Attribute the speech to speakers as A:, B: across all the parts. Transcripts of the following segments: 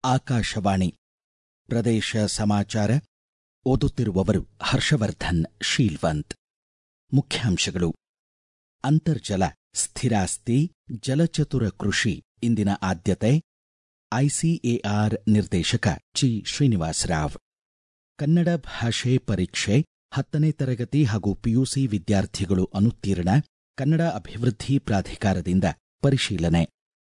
A: ಆಕಾಶವಾಣಿ ಪ್ರದೇಶ ಸಮಾಚಾರ ಓದುತ್ತಿರುವವರು ಹರ್ಷವರ್ಧನ್ ಶೀಲ್ವಂತ್ ಮುಖ್ಯಾಂಶಗಳು ಅಂತರ್ಜಲ ಸ್ಥಿರಾಸ್ತಿ ಜಲಚತುರ ಕೃಷಿ ಇಂದಿನ ಆದ್ಯತೆ ಐಸಿಎಆರ್ ನಿರ್ದೇಶಕ ಜಿ ಶ್ರೀನಿವಾಸರಾವ್ ಕನ್ನಡ ಭಾಷೆ ಪರೀಕ್ಷೆ ಹತ್ತನೇ ತರಗತಿ ಹಾಗೂ ಪಿಯುಸಿ ವಿದ್ಯಾರ್ಥಿಗಳು ಅನುತ್ತೀರ್ಣ ಕನ್ನಡ ಅಭಿವೃದ್ಧಿ ಪ್ರಾಧಿಕಾರದಿಂದ ಪರಿಶೀಲನೆ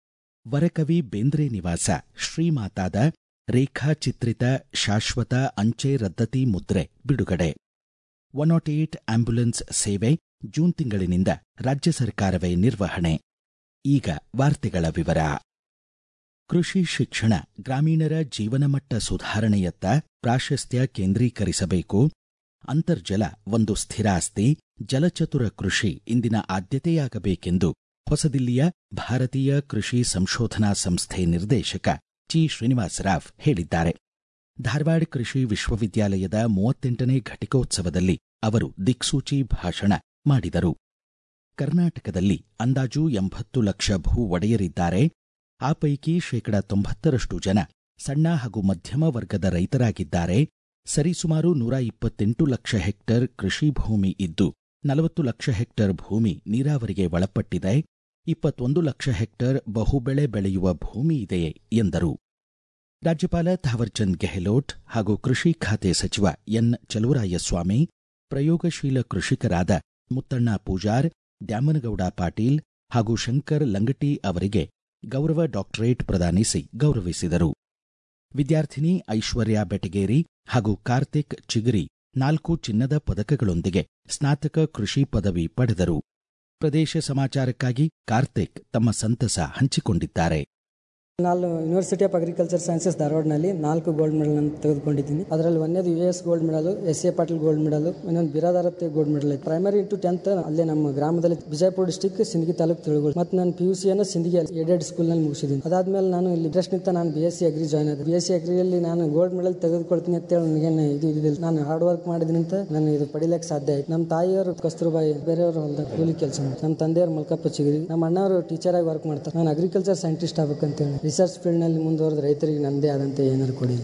A: ವರಕವಿ ಬೇಂದ್ರೆ ನಿವಾಸ ಶ್ರೀಮಾತಾದ ರೇಖಾಚಿತ್ರಿತ ಶಾಶ್ವತ ಅಂಚೆ ರದ್ದತಿ ಮುದ್ರೆ ಬಿಡುಗಡೆ ಒನ್ ನಾಟ್ ಏಟ್ ಆಂಬ್ಯುಲೆನ್ಸ್ ಸೇವೆ ಜೂನ್ ತಿಂಗಳಿನಿಂದ ರಾಜ್ಯ ಸರ್ಕಾರವೇ ನಿರ್ವಹಣೆ ಈಗ ವಾರ್ತೆಗಳ ವಿವರ ಕೃಷಿ ಶಿಕ್ಷಣ ಗ್ರಾಮೀಣರ ಜೀವನಮಟ್ಟ ಸುಧಾರಣೆಯತ್ತ ಪ್ರಾಶಸ್ತ್ಯ ಕೇಂದ್ರೀಕರಿಸಬೇಕು ಅಂತರ್ಜಲ ಒಂದು ಸ್ಥಿರಾಸ್ತಿ ಜಲಚತುರ ಕೃಷಿ ಇಂದಿನ ಆದ್ಯತೆಯಾಗಬೇಕೆಂದು ಹೊಸದಿಲ್ಲಿಯ ಭಾರತೀಯ ಕೃಷಿ ಸಂಶೋಧನಾ ಸಂಸ್ಥೆ ನಿರ್ದೇಶಕ ಜಿ ಶ್ರೀನಿವಾಸರಾವ್ ಹೇಳಿದ್ದಾರೆ ಧಾರವಾಡ ಕೃಷಿ ವಿಶ್ವವಿದ್ಯಾಲಯದ ಮೂವತ್ತೆಂಟನೇ ಘಟಿಕೋತ್ಸವದಲ್ಲಿ ಅವರು ದಿಕ್ಸೂಚಿ ಭಾಷಣ ಮಾಡಿದರು ಕರ್ನಾಟಕದಲ್ಲಿ ಅಂದಾಜು ಎಂಬತ್ತು ಲಕ್ಷ ಭೂ ಒಡೆಯರಿದ್ದಾರೆ ಆ ಪೈಕಿ ಶೇಕಡ ತೊಂಬತ್ತರಷ್ಟು ಜನ ಸಣ್ಣ ಹಾಗೂ ಮಧ್ಯಮ ವರ್ಗದ ರೈತರಾಗಿದ್ದಾರೆ ಸರಿಸುಮಾರು ನೂರ ಇಪ್ಪತ್ತೆಂಟು ಲಕ್ಷ ಹೆಕ್ಟೇರ್ ಕೃಷಿ ಭೂಮಿ ಇದ್ದು ನಲವತ್ತು ಲಕ್ಷ ಹೆಕ್ಟೇರ್ ಭೂಮಿ ನೀರಾವರಿಗೆ ಒಳಪಟ್ಟಿದೆ ಇಪ್ಪತ್ತೊಂದು ಲಕ್ಷ ಹೆಕ್ಟೇರ್ ಬಹುಬೆಳೆ ಬೆಳೆಯುವ ಭೂಮಿ ಇದೆ ಎಂದರು ರಾಜ್ಯಪಾಲ ಥಾವರ್ಚಂದ್ ಗೆಹ್ಲೋಟ್ ಹಾಗೂ ಕೃಷಿ ಖಾತೆ ಸಚಿವ ಎನ್ ಚಲುವರಾಯಸ್ವಾಮಿ ಪ್ರಯೋಗಶೀಲ ಕೃಷಿಕರಾದ ಮುತ್ತಣ್ಣ ಪೂಜಾರ್ ದ್ಯಾಮನಗೌಡ ಪಾಟೀಲ್ ಹಾಗೂ ಶಂಕರ್ ಲಂಗಟಿ ಅವರಿಗೆ ಗೌರವ ಡಾಕ್ಟರೇಟ್ ಪ್ರದಾನಿಸಿ ಗೌರವಿಸಿದರು ವಿದ್ಯಾರ್ಥಿನಿ ಐಶ್ವರ್ಯ ಬೆಟಗೇರಿ ಹಾಗೂ ಕಾರ್ತಿಕ್ ಚಿಗರಿ ನಾಲ್ಕು ಚಿನ್ನದ ಪದಕಗಳೊಂದಿಗೆ ಸ್ನಾತಕ ಕೃಷಿ ಪದವಿ ಪಡೆದರು ಪ್ರದೇಶ ಸಮಾಚಾರಕ್ಕಾಗಿ ಕಾರ್ತಿಕ್ ತಮ್ಮ ಸಂತಸ ಹಂಚಿಕೊಂಡಿದ್ದಾರೆ
B: ನಾನು ಯೂನಿವರ್ಸಿಟಿ ಆಫ್ ಅಗ್ರಿಕಲ್ಚರ್ ಸೈನ್ಸಸ್ ಧಾರವಾಡನಲ್ಲಿ ನಾಲ್ಕು ಗೋಲ್ಡ್ ಮೆಡಲ್ ಅನ್ನು ತೆಗೆದುಕೊಂಡಿದ್ದೀನಿ ಅದರಲ್ಲಿ ಒಂದೇದು U S gold medal S A Patil gold medal ಇನ್ನೊಂದು ಬಿರಾದಾರತ್ತೆ ಗೋಲ್ಡ್ ಮೆಡಲ್ ಐತೆ ಪ್ರೈಮರಿ ಇಂಟು ಟೆಂತ್ ಅಲ್ಲೇ ನಮ್ಮ ಗ್ರಾಮದಲ್ಲಿ ಬಿಜಾಪುರ ಡಿಸ್ಟಿಕ್ ಸಿಂದಗಿ ತಾಲೂಕು ತಿಳುಗೋಳು ಮತ್ತು ನಾನು ಪಿ ಯು ಸಿಯನ್ನು ಸಿಂದಗಿ ಏಡೆಡ್ ಸ್ಕೂಲ್ನಲ್ಲಿ ಮುಗಿಸಿದ್ದೀನಿ ಅದಾದ್ಮೇಲೆ ನಾನು ಇಲ್ಲಿ ಇಂಟ್ರೆಸ್ಟ್ ನಿಂತ ನಾನು B S C agri join ಆದೆ ಬಿ ಎಸ್ ಸಿ ಅಗ್ರಿಯಲ್ಲಿ ನಾನು ಗೋಲ್ಡ್ ಮೆಡಲ್ ತೆಗೆದುಕೊಳ್ತೀನಿ ಅಂತೇಳಿ ನನಗೇನು ಇದು ಇದಿಲ್ಲ ನಾನು ಹಾರ್ಡ್ ವರ್ಕ್ ಮಾಡಿದ್ದೀನಿ ಅಂತ ನಾನು ಇದು ಪಡಿಲಿಕ್ಕೆ ಸಾಧ್ಯ ಆಯ್ತು ನಮ್ಮ ತಾಯಿಯವರು ಕಸ್ತೂರ್ಬಾಯಿ ಬೇರೆಯವರು ಹೊಲ್ದಾಗ ಕೂಲಿ ಕೆಲಸ ಮಾಡ್ತಾರೆ ನಮ್ಮ ತಂದೆಯವರು ಮಲ್ಕಪ್ಪ ಚಿಗಿರಿ ನಮ್ಮ ಅಣ್ಣವರು ಟೀಚರ್ ಆಗಿ ವರ್ಕ್ ಮಾಡ್ತಾರೆ ನಾನು ಅಗ್ರಿಕಲ್ಚರ್ ಸೈಂಟಿಸ್ಟ್ ಆಗ್ಬೇಕಂತೇಳಿ ರಿಸರ್ಚ್ ಫೀಲ್ಡ್ನಲ್ಲಿ ಮುಂದುವರೆದ ರೈತರಿಗೆ ನಂದೇ ಆದಂತೆ ಏನಾದ್ರು ಕೊಡಿ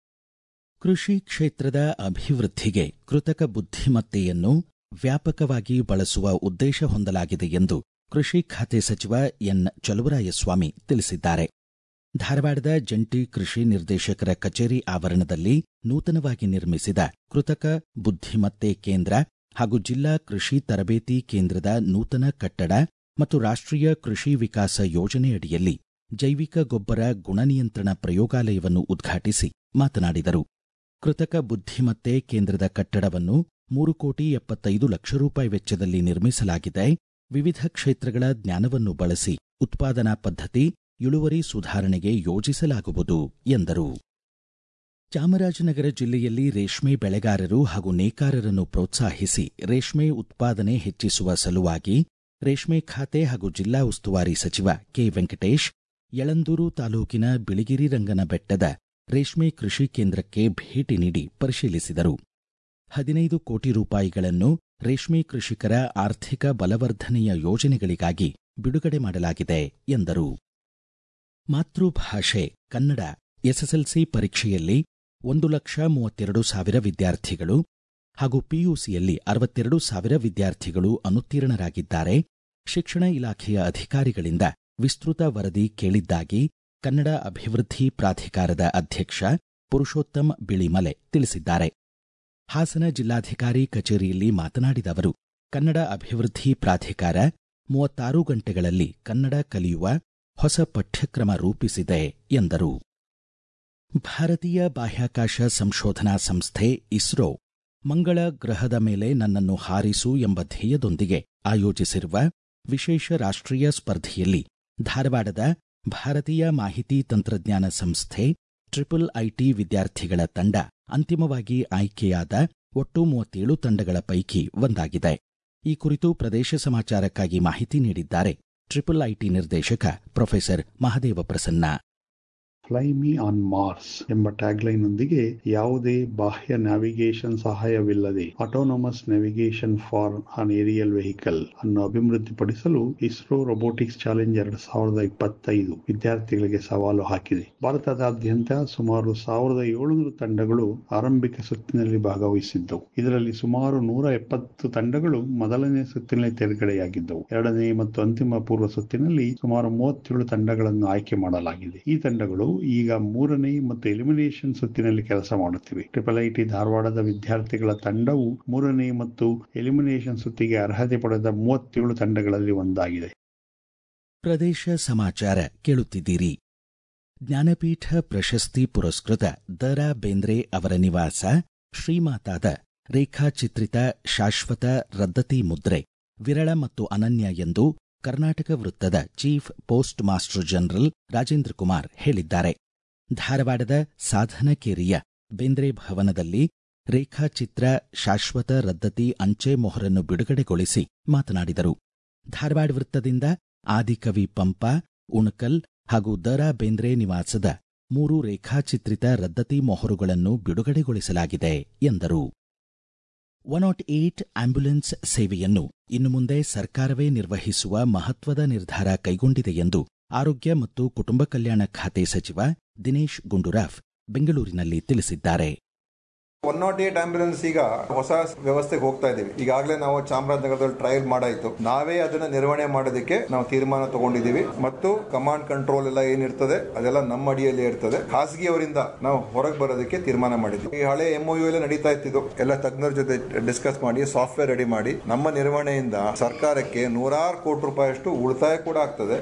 A: ಕೃಷಿ ಕ್ಷೇತ್ರದ ಅಭಿವೃದ್ಧಿಗೆ ಕೃತಕ ಬುದ್ಧಿಮತ್ತೆಯನ್ನು ವ್ಯಾಪಕವಾಗಿ ಬಳಸುವ ಉದ್ದೇಶ ಹೊಂದಲಾಗಿದೆ ಎಂದು ಕೃಷಿ ಖಾತೆ ಸಚಿವ ಎನ್ ಚಲುವರಾಯಸ್ವಾಮಿ ತಿಳಿಸಿದ್ದಾರೆ ಧಾರವಾಡದ ಜಂಟಿ ಕೃಷಿ ನಿರ್ದೇಶಕರ ಕಚೇರಿ ಆವರಣದಲ್ಲಿ ನೂತನವಾಗಿ ನಿರ್ಮಿಸಿದ ಕೃತಕ ಬುದ್ಧಿಮತ್ತೆ ಕೇಂದ್ರ ಹಾಗೂ ಜಿಲ್ಲಾ ಕೃಷಿ ತರಬೇತಿ ಕೇಂದ್ರದ ನೂತನ ಕಟ್ಟಡ ಮತ್ತು ರಾಷ್ಟ್ರೀಯ ಕೃಷಿ ವಿಕಾಸ ಯೋಜನೆಯಡಿಯಲ್ಲಿ ಜೈವಿಕ ಗೊಬ್ಬರ ಗುಣನಿಯಂತ್ರಣ ಪ್ರಯೋಗಾಲಯವನ್ನು ಉದ್ಘಾಟಿಸಿ ಮಾತನಾಡಿದರು ಕೃತಕ ಬುದ್ಧಿಮತ್ತೆ ಕೇಂದ್ರದ ಕಟ್ಟಡವನ್ನು ಮೂರು ಕೋಟಿ ಎಪ್ಪತ್ತೈದು ಲಕ್ಷ ರೂಪಾಯಿ ವೆಚ್ಚದಲ್ಲಿ ನಿರ್ಮಿಸಲಾಗಿದೆ ವಿವಿಧ ಕ್ಷೇತ್ರಗಳ ಜ್ಞಾನವನ್ನು ಬಳಸಿ ಉತ್ಪಾದನಾ ಪದ್ಧತಿ ಇಳುವರಿ ಸುಧಾರಣೆಗೆ ಯೋಜಿಸಲಾಗುವುದು ಎಂದರು ಚಾಮರಾಜನಗರ ಜಿಲ್ಲೆಯಲ್ಲಿ ರೇಷ್ಮೆ ಬೆಳೆಗಾರರು ಹಾಗೂ ನೇಕಾರರನ್ನು ಪ್ರೋತ್ಸಾಹಿಸಿ ರೇಷ್ಮೆ ಉತ್ಪಾದನೆ ಹೆಚ್ಚಿಸುವ ಸಲುವಾಗಿ ರೇಷ್ಮೆ ಖಾತೆ ಹಾಗೂ ಜಿಲ್ಲಾ ಉಸ್ತುವಾರಿ ಸಚಿವ ಕೆ ವೆಂಕಟೇಶ್ ಯಳಂದೂರು ತಾಲೂಕಿನ ಬಿಳಿಗಿರಿ ರಂಗನ ಬೆಟ್ಟದ ರೇಷ್ಮೆ ಕೃಷಿ ಕೇಂದ್ರಕ್ಕೆ ಭೇಟಿ ನೀಡಿ ಪರಿಶೀಲಿಸಿದರು ಹದಿನೈದು ಕೋಟಿ ರೂಪಾಯಿಗಳನ್ನು ರೇಷ್ಮೆ ಕೃಷಿಕರ ಆರ್ಥಿಕ ಬಲವರ್ಧನೆಯ ಯೋಜನೆಗಳಿಗಾಗಿ ಬಿಡುಗಡೆ ಮಾಡಲಾಗಿದೆ ಎಂದರು ಮಾತೃಭಾಷೆ ಕನ್ನಡ ಎಸ್ಎಸ್ಎಲ್ಸಿ ಪರೀಕ್ಷೆಯಲ್ಲಿ ಒಂದು ಲಕ್ಷ ಮೂವತ್ತೆರಡು ಸಾವಿರ ವಿದ್ಯಾರ್ಥಿಗಳು ಹಾಗೂ ಪಿಯುಸಿಯಲ್ಲಿ ಅರವತ್ತೆರಡು ಸಾವಿರ ವಿದ್ಯಾರ್ಥಿಗಳು ಅನುತ್ತೀರ್ಣರಾಗಿದ್ದಾರೆ ಶಿಕ್ಷಣ ಇಲಾಖೆಯ ಅಧಿಕಾರಿಗಳಿಂದ ವಿಸ್ತೃತ ವರದಿ ಕೇಳಿದ್ದಾಗಿ ಕನ್ನಡ ಅಭಿವೃದ್ಧಿ ಪ್ರಾಧಿಕಾರದ ಅಧ್ಯಕ್ಷ ಪುರುಷೋತ್ತಮ್ ಬಿಳಿಮಲೆ ತಿಳಿಸಿದ್ದಾರೆ ಹಾಸನ ಜಿಲ್ಲಾಧಿಕಾರಿ ಕಚೇರಿಯಲ್ಲಿ ಮಾತನಾಡಿದ ಅವರು ಕನ್ನಡ ಅಭಿವೃದ್ಧಿ ಪ್ರಾಧಿಕಾರ ಮೂವತ್ತಾರು ಗಂಟೆಗಳಲ್ಲಿ ಕನ್ನಡ ಕಲಿಯುವ ಹೊಸ ಪಠ್ಯಕ್ರಮ ರೂಪಿಸಿದೆ ಎಂದರು ಭಾರತೀಯ ಬಾಹ್ಯಾಕಾಶ ಸಂಶೋಧನಾ ಸಂಸ್ಥೆ ಇಸ್ರೋ ಮಂಗಳ ಗ್ರಹದ ಮೇಲೆ ನನ್ನನ್ನು ಹಾರಿಸು ಎಂಬ ಧ್ಯೇಯದೊಂದಿಗೆ ಆಯೋಜಿಸಿರುವ ವಿಶೇಷ ರಾಷ್ಟ್ರೀಯ ಸ್ಪರ್ಧೆಯಲ್ಲಿ ಧಾರವಾಡದ ಭಾರತೀಯ ಮಾಹಿತಿ ತಂತ್ರಜ್ಞಾನ ಸಂಸ್ಥೆ ಟ್ರಿಪಲ್ ಐಟಿ ವಿದ್ಯಾರ್ಥಿಗಳ ತಂಡ ಅಂತಿಮವಾಗಿ ಆಯ್ಕೆಯಾದ ಒಟ್ಟು ಮೂವತ್ತೇಳು ತಂಡಗಳ ಪೈಕಿ ಒಂದಾಗಿದೆ ಈ ಕುರಿತು ಪ್ರದೇಶ ಸಮಾಚಾರಕ್ಕಾಗಿ ಮಾಹಿತಿ ನೀಡಿದ್ದಾರೆ ಟ್ರಿಪಲ್ ಐಟಿ ನಿರ್ದೇಶಕ professor Mahadeva Prasanna
C: fly me on Mars ಎಂಬ ಟ್ಯಾಗ್ಲೈನ್ ನೊಂದಿಗೆ ಯಾವುದೇ ಬಾಹ್ಯ ನ್ಯಾವಿಗೇಷನ್ ಸಹಾಯವಿಲ್ಲದೆ autonomous navigation for an aerial vehicle ಅನ್ನು ಅಭಿವೃದ್ಧಿಪಡಿಸಲು ಇಸ್ರೋ ರೊಬೋಟಿಕ್ಸ್ ಚಾಲೆಂಜ್ ಎರಡ್ ಸಾವಿರದ ಇಪ್ಪತ್ತೈದು ವಿದ್ಯಾರ್ಥಿಗಳಿಗೆ ಸವಾಲು ಹಾಕಿದೆ ಭಾರತದಾದ್ಯಂತ ಸುಮಾರು ಸಾವಿರದ ಏಳುನೂರು ತಂಡಗಳು ಆರಂಭಿಕ ಸುತ್ತಿನಲ್ಲಿ ಭಾಗವಹಿಸಿದ್ದವು ಇದರಲ್ಲಿ ಸುಮಾರು ನೂರ ಎಪ್ಪತ್ತು ತಂಡಗಳು ಮೊದಲನೇ ಸುತ್ತಿನಲ್ಲಿ ತೇರ್ಗಡೆಯಾಗಿದ್ದವು ಎರಡನೇ ಮತ್ತು ಅಂತಿಮ ಪೂರ್ವ ಸುತ್ತಿನಲ್ಲಿ ಸುಮಾರು ಮೂವತ್ತೇಳು ತಂಡಗಳನ್ನು ಆಯ್ಕೆ ಮಾಡಲಾಗಿದೆ ಈ ತಂಡಗಳು ಈಗ ಮೂರನೇ ಮತ್ತು ಎಲಿಮಿನೇಷನ್ ಸುತ್ತಿನಲ್ಲಿ ಕೆಲಸ ಮಾಡುತ್ತಿವೆ ಟ್ರಿಪಲ್ ಐಟಿ ಧಾರವಾಡದ ವಿದ್ಯಾರ್ಥಿಗಳ ತಂಡವು ಮೂರನೇ ಮತ್ತು ಎಲಿಮಿನೇಷನ್ ಸುತ್ತಿಗೆ ಅರ್ಹತೆ ಪಡೆದ ಮೂವತ್ತೇಳು ತಂಡಗಳಲ್ಲಿ ಒಂದಾಗಿದೆ
A: ಪ್ರದೇಶ ಸಮಾಚಾರ ಕೇಳುತ್ತಿದ್ದೀರಿ ಜ್ಞಾನಪೀಠ ಪ್ರಶಸ್ತಿ ಪುರಸ್ಕೃತ ದರಾ ಬೇಂದ್ರೆ ಅವರ ನಿವಾಸ ಶ್ರೀಮಾತಾದ ರೇಖಾಚಿತ್ರಿತ ಶಾಶ್ವತ ರದ್ದತಿ ಮುದ್ರೆ ವಿರಳ ಮತ್ತು ಅನನ್ಯ ಎಂದು ಕರ್ನಾಟಕ ವೃತ್ತದ chief postmaster general Rajendra Kumar ಹೇಳಿದ್ದಾರೆ ಧಾರವಾಡದ ಸಾಧನಕೇರಿಯ ಬೇಂದ್ರೆ ಭವನದಲ್ಲಿ ರೇಖಾಚಿತ್ರ ಶಾಶ್ವತ ರದ್ದತಿ ಅಂಚೆ ಮೊಹರನ್ನು ಬಿಡುಗಡೆಗೊಳಿಸಿ ಮಾತನಾಡಿದರು ಧಾರವಾಡ ವೃತ್ತದಿಂದ ಆದಿಕವಿ ಪಂಪ ಉಣಕಲ್ ಹಾಗೂ ದರಾ ಬೇಂದ್ರೆ ನಿವಾಸದ ಮೂರು ರೇಖಾಚಿತ್ರಿತ ರದ್ದತಿ ಮೊಹರುಗಳನ್ನು ಬಿಡುಗಡೆಗೊಳಿಸಲಾಗಿದೆ ಎಂದರು ಒನ್ ನಾಟ್ ಏಟ್ ಆಂಬ್ಯುಲೆನ್ಸ್ ಸೇವೆಯನ್ನು ಇನ್ನು ಮುಂದೆ ಸರ್ಕಾರವೇ ನಿರ್ವಹಿಸುವ ಮಹತ್ವದ ನಿರ್ಧಾರ ಕೈಗೊಂಡಿದೆ ಎಂದು ಆರೋಗ್ಯ ಮತ್ತು ಕುಟುಂಬ ಕಲ್ಯಾಣ ಖಾತೆ ಸಚಿವ ದಿನೇಶ್ ಗುಂಡೂರಾವ್ ಬೆಂಗಳೂರಿನಲ್ಲಿ ತಿಳಿಸಿದ್ದಾರೆ
D: ಒನ್ ನಾಟ್ ಏಟ್ ಆಂಬ್ಯುಲೆನ್ಸ್ ಈಗ ಹೊಸ ವ್ಯವಸ್ಥೆಗೆ ಹೋಗ್ತಾ ಇದೀವಿ ಈಗಾಗಲೇ ನಾವು ಚಾಮರಾಜನಗರದಲ್ಲಿ ಟ್ರಯಲ್ ಮಾಡಾಯ್ತು ನಾವೇ ಅದನ್ನ ನಿರ್ವಹಣೆ ಮಾಡೋದಕ್ಕೆ ನಾವು ತೀರ್ಮಾನ ತಗೊಂಡಿದ್ದೀವಿ ಮತ್ತು ಕಮಾಂಡ್ ಕಂಟ್ರೋಲ್ ಎಲ್ಲ ಏನಿರ್ತದೆ ಅದೆಲ್ಲ ನಮ್ಮ ಅಡಿಯಲ್ಲಿ ಇರ್ತದೆ ಖಾಸಗಿಯವರಿಂದ ನಾವು ಹೊರಗೆ ಬರೋದಕ್ಕೆ ತೀರ್ಮಾನ ಮಾಡಿದ್ವಿ ಈ ಹಳೆ ಎಂ ಎಲ್ಲ ನಡೀತಾ ಇತ್ತಿದ್ದು ಎಲ್ಲ ತಜ್ಞರ ಜೊತೆ ಡಿಸ್ಕಸ್ ಮಾಡಿ ಸಾಫ್ಟ್ವೇರ್ ರೆಡಿ ಮಾಡಿ ನಮ್ಮ ನಿರ್ವಹಣೆಯಿಂದ ಸರ್ಕಾರಕ್ಕೆ ನೂರಾರು ಕೋಟಿ ರೂಪಾಯಿಯಷ್ಟು ಉಳಿತಾಯ ಕೂಡ ಆಗ್ತದೆ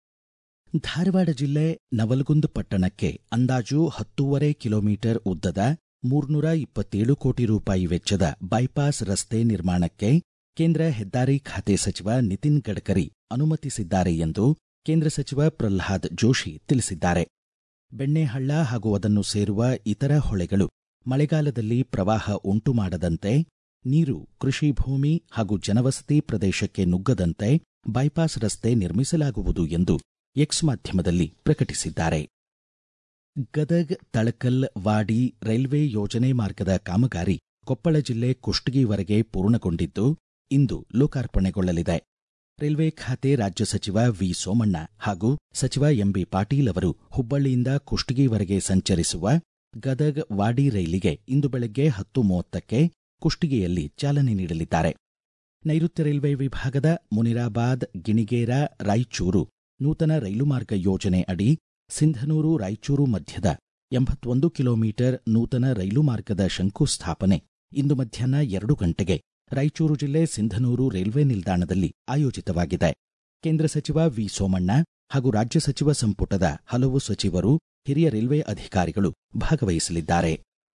A: ಧಾರವಾಡ ಜಿಲ್ಲೆ ನವಲಗುಂದ ಪಟ್ಟಣಕ್ಕೆ ಅಂದಾಜು ಹತ್ತೂವರೆ ಕಿಲೋಮೀಟರ್ ಉದ್ದದ ಮೂರ್ನೂರ ಇಪ್ಪತ್ತೇಳು ಕೋಟಿ ರೂಪಾಯಿ ವೆಚ್ಚದ ಬೈಪಾಸ್ ರಸ್ತೆ ನಿರ್ಮಾಣಕ್ಕೆ ಕೇಂದ್ರ ಹೆದ್ದಾರಿ ಖಾತೆ ಸಚಿವ ನಿತಿನ್ ಗಡ್ಕರಿ ಅನುಮತಿಸಿದ್ದಾರೆ ಎಂದು ಕೇಂದ್ರ ಸಚಿವ ಪ್ರಲ್ಹಾದ್ ಜೋಶಿ ತಿಳಿಸಿದ್ದಾರೆ ಬೆಣ್ಣೆಹಳ್ಳ ಹಾಗೂ ಅದನ್ನು ಸೇರುವ ಇತರ ಹೊಳೆಗಳು ಮಳೆಗಾಲದಲ್ಲಿ ಪ್ರವಾಹ ಉಂಟು ಮಾಡದಂತೆ ನೀರು ಕೃಷಿ ಭೂಮಿ ಹಾಗೂ ಜನವಸತಿ ಪ್ರದೇಶಕ್ಕೆ ನುಗ್ಗದಂತೆ ಬೈಪಾಸ್ ರಸ್ತೆ ನಿರ್ಮಿಸಲಾಗುವುದು ಎಂದು ಎಕ್ಸ್ ಮಾಧ್ಯಮದಲ್ಲಿ ಪ್ರಕಟಿಸಿದ್ದಾರೆ ಗದಗ್ ತಳಕಲ್ ವಾಡಿ ರೈಲ್ವೆ ಯೋಜನೆ ಮಾರ್ಗದ ಕಾಮಗಾರಿ ಕೊಪ್ಪಳ ಜಿಲ್ಲೆ ಕುಷ್ಟಗಿವರೆಗೆ ಪೂರ್ಣಗೊಂಡಿದ್ದು ಇಂದು ಲೋಕಾರ್ಪಣೆಗೊಳ್ಳಲಿದೆ ರೈಲ್ವೆ ಖಾತೆ ರಾಜ್ಯ ಸಚಿವ ವಿ ಸೋಮಣ್ಣ ಹಾಗೂ ಸಚಿವ ಎಂಬಿ ಪಾಟೀಲ್ ಅವರು ಹುಬ್ಬಳ್ಳಿಯಿಂದ ಕುಷ್ಟಗಿವರೆಗೆ ಸಂಚರಿಸುವ ಗದಗ್ ವಾಡಿ ರೈಲಿಗೆ ಇಂದು ಬೆಳಗ್ಗೆ ಹತ್ತು ಮೂವತ್ತಕ್ಕೆ ಕುಷ್ಟಗಿಯಲ್ಲಿ ಚಾಲನೆ ನೀಡಲಿದ್ದಾರೆ ನೈಋತ್ಯ ರೈಲ್ವೆ ವಿಭಾಗದ ಮುನಿರಾಬಾದ್ ಗಿಣಿಗೇರ ರಾಯಚೂರು ನೂತನ ರೈಲು ಮಾರ್ಗ ಯೋಜನೆ ಅಡಿ ಸಿಂಧನೂರು ರಾಯಚೂರು ಮಧ್ಯದ ಎಂಬತ್ತೊಂದು ಕಿಲೋಮೀಟರ್ ನೂತನ ರೈಲು ಮಾರ್ಗದ ಶಂಕುಸ್ಥಾಪನೆ ಇಂದು ಮಧ್ಯಾಹ್ನ ಎರಡು ಗಂಟೆಗೆ ರಾಯಚೂರು ಜಿಲ್ಲೆ ಸಿಂಧನೂರು ರೈಲ್ವೆ ನಿಲ್ದಾಣದಲ್ಲಿ ಆಯೋಜಿತವಾಗಿದೆ ಕೇಂದ್ರ ಸಚಿವ ವಿ ಸೋಮಣ್ಣ ಹಾಗೂ ರಾಜ್ಯ ಸಚಿವ ಸಂಪುಟದ ಹಲವು ಸಚಿವರು ಹಿರಿಯ ರೈಲ್ವೆ ಅಧಿಕಾರಿಗಳು ಭಾಗವಹಿಸಲಿದ್ದಾರೆ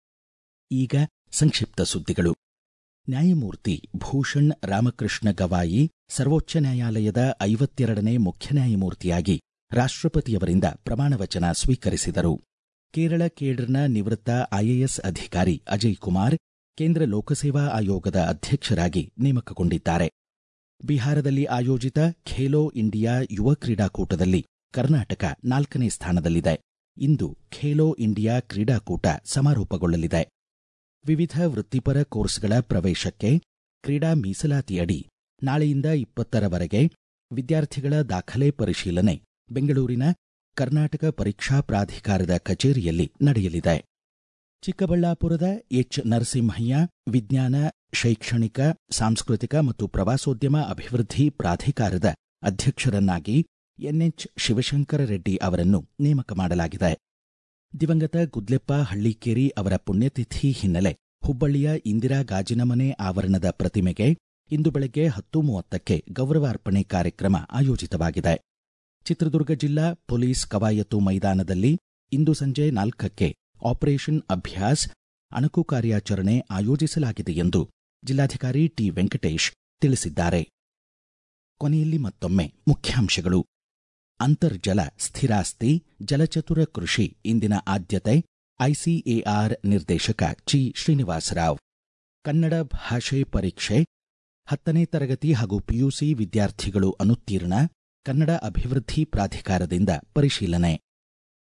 A: ಈಗ ಸಂಕ್ಷಿಪ್ತ ಸುದ್ದಿಗಳು ನ್ಯಾಯಮೂರ್ತಿ ಭೂಷಣ್ ರಾಮಕೃಷ್ಣ ಗವಾಯಿ ಸರ್ವೋಚ್ಚ ನ್ಯಾಯಾಲಯದ ಐವತ್ತೆರಡನೇ ಮುಖ್ಯ ನ್ಯಾಯಮೂರ್ತಿಯಾಗಿ ರಾಷ್ಟ್ರಪತಿಯವರಿಂದ ಪ್ರಮಾಣವಚನ ಸ್ವೀಕರಿಸಿದರು ಕೇರಳ ಕೇಡರ್ನ ನಿವೃತ್ತ ಐಎಎಸ್ ಅಧಿಕಾರಿ ಅಜಯ್ ಕುಮಾರ್ ಕೇಂದ್ರ ಲೋಕಸೇವಾ ಆಯೋಗದ ಅಧ್ಯಕ್ಷರಾಗಿ ನೇಮಕಗೊಂಡಿದ್ದಾರೆ ಬಿಹಾರದಲ್ಲಿ ಆಯೋಜಿತ ಖೇಲೋ ಇಂಡಿಯಾ ಯುವ ಕ್ರೀಡಾಕೂಟದಲ್ಲಿ ಕರ್ನಾಟಕ ನಾಲ್ಕನೇ ಸ್ಥಾನದಲ್ಲಿದೆ ಇಂದು ಖೇಲೋ ಇಂಡಿಯಾ ಕ್ರೀಡಾಕೂಟ ಸಮಾರೋಪಗೊಳ್ಳಲಿದೆ ವಿವಿಧ ವೃತ್ತಿಪರ ಕೋರ್ಸ್ಗಳ ಪ್ರವೇಶಕ್ಕೆ ಕ್ರೀಡಾ ಮೀಸಲಾತಿಯಡಿ ನಾಳೆಯಿಂದ ಇಪ್ಪತ್ತರವರೆಗೆ ವಿದ್ಯಾರ್ಥಿಗಳ ದಾಖಲೆ ಪರಿಶೀಲನೆ ಬೆಂಗಳೂರಿನ ಕರ್ನಾಟಕ ಪರೀಕ್ಷಾ ಪ್ರಾಧಿಕಾರದ ಕಚೇರಿಯಲ್ಲಿ ನಡೆಯಲಿದೆ ಚಿಕ್ಕಬಳ್ಳಾಪುರದ ಎಚ್ ನರಸಿಂಹಯ್ಯ ವಿಜ್ಞಾನ ಶೈಕ್ಷಣಿಕ ಸಾಂಸ್ಕೃತಿಕ ಮತ್ತು ಪ್ರವಾಸೋದ್ಯಮ ಅಭಿವೃದ್ಧಿ ಪ್ರಾಧಿಕಾರದ ಅಧ್ಯಕ್ಷರನ್ನಾಗಿ ಎನ್ಎಚ್ ಶಿವಶಂಕರ ರೆಡ್ಡಿ ಅವರನ್ನು ನೇಮಕ ಮಾಡಲಾಗಿದೆ ದಿವಂಗತ ಗುದ್ಲೆಪ್ಪ ಹಳ್ಳಿಕೇರಿ ಅವರ ಪುಣ್ಯತಿಥಿ ಹಿನ್ನೆಲೆ ಹುಬ್ಬಳ್ಳಿಯ ಇಂದಿರಾ ಗಾಜಿನಮನೆ ಆವರಣದ ಪ್ರತಿಮೆಗೆ ಇಂದು ಬೆಳಗ್ಗೆ ಹತ್ತು ಮೂವತ್ತಕ್ಕೆ ಗೌರವಾರ್ಪಣೆ ಕಾರ್ಯಕ್ರಮ ಆಯೋಜಿತವಾಗಿದೆ ಚಿತ್ರದುರ್ಗ ಜಿಲ್ಲಾ ಪೊಲೀಸ್ ಕವಾಯತು ಮೈದಾನದಲ್ಲಿ ಇಂದು ಸಂಜೆ ನಾಲ್ಕಕ್ಕೆ ಆಪರೇಷನ್ ಅಭ್ಯಾಸ್ ಅಣಕು ಕಾರ್ಯಾಚರಣೆ ಆಯೋಜಿಸಲಾಗಿದೆ ಎಂದು ಜಿಲ್ಲಾಧಿಕಾರಿ ಟಿ ವೆಂಕಟೇಶ್ ತಿಳಿಸಿದ್ದಾರೆ ಕೊನೆಯಲ್ಲಿ ಮತ್ತೊಮ್ಮೆ ಮುಖ್ಯಾಂಶಗಳು ಅಂತರ್ಜಲ ಸ್ಥಿರಾಸ್ತಿ ಜಲಚತುರ ಕೃಷಿ ಇಂದಿನ ಆದ್ಯತೆ ಐಸಿಎಆರ್ ನಿರ್ದೇಶಕ ಚಿ ಶ್ರೀನಿವಾಸರಾವ್ ಕನ್ನಡ ಭಾಷೆ ಪರೀಕ್ಷೆ ಹತ್ತನೇ ತರಗತಿ ಹಾಗೂ ಪಿಯುಸಿ ವಿದ್ಯಾರ್ಥಿಗಳು ಅನುತ್ತೀರ್ಣ ಕನ್ನಡ ಅಭಿವೃದ್ಧಿ ಪ್ರಾಧಿಕಾರದಿಂದ ಪರಿಶೀಲನೆ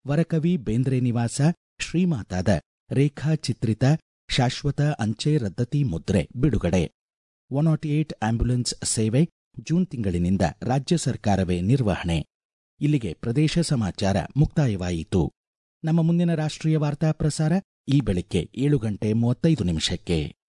A: ವರಕವಿ ಬೇಂದ್ರೆ ನಿವಾಸ ಶ್ರೀಮಾತಾದ ರೇಖಾಚಿತ್ರಿತ ಶಾಶ್ವತ ಅಂಚೆ ರದ್ದತಿ ಮುದ್ರೆ ಬಿಡುಗಡೆ ಒನ್ ನಾಟ್ ಏಟ್ ಆಂಬ್ಯುಲೆನ್ಸ್ ಸೇವೆ ಜೂನ್ ತಿಂಗಳಿನಿಂದ ರಾಜ್ಯ ಸರ್ಕಾರವೇ ನಿರ್ವಹಣೆ ಇಲ್ಲಿಗೆ ಪ್ರದೇಶ ಸಮಾಚಾರ ಮುಕ್ತಾಯವಾಯಿತು ನಮ್ಮ ಮುಂದಿನ ರಾಷ್ಟ್ರೀಯ ವಾರ್ತಾ ಪ್ರಸಾರ ಈ ಬೆಳಿಗ್ಗೆ ಏಳು ಗಂಟೆ ಮೂವತ್ತೈದು ನಿಮಿಷಕ್ಕೆ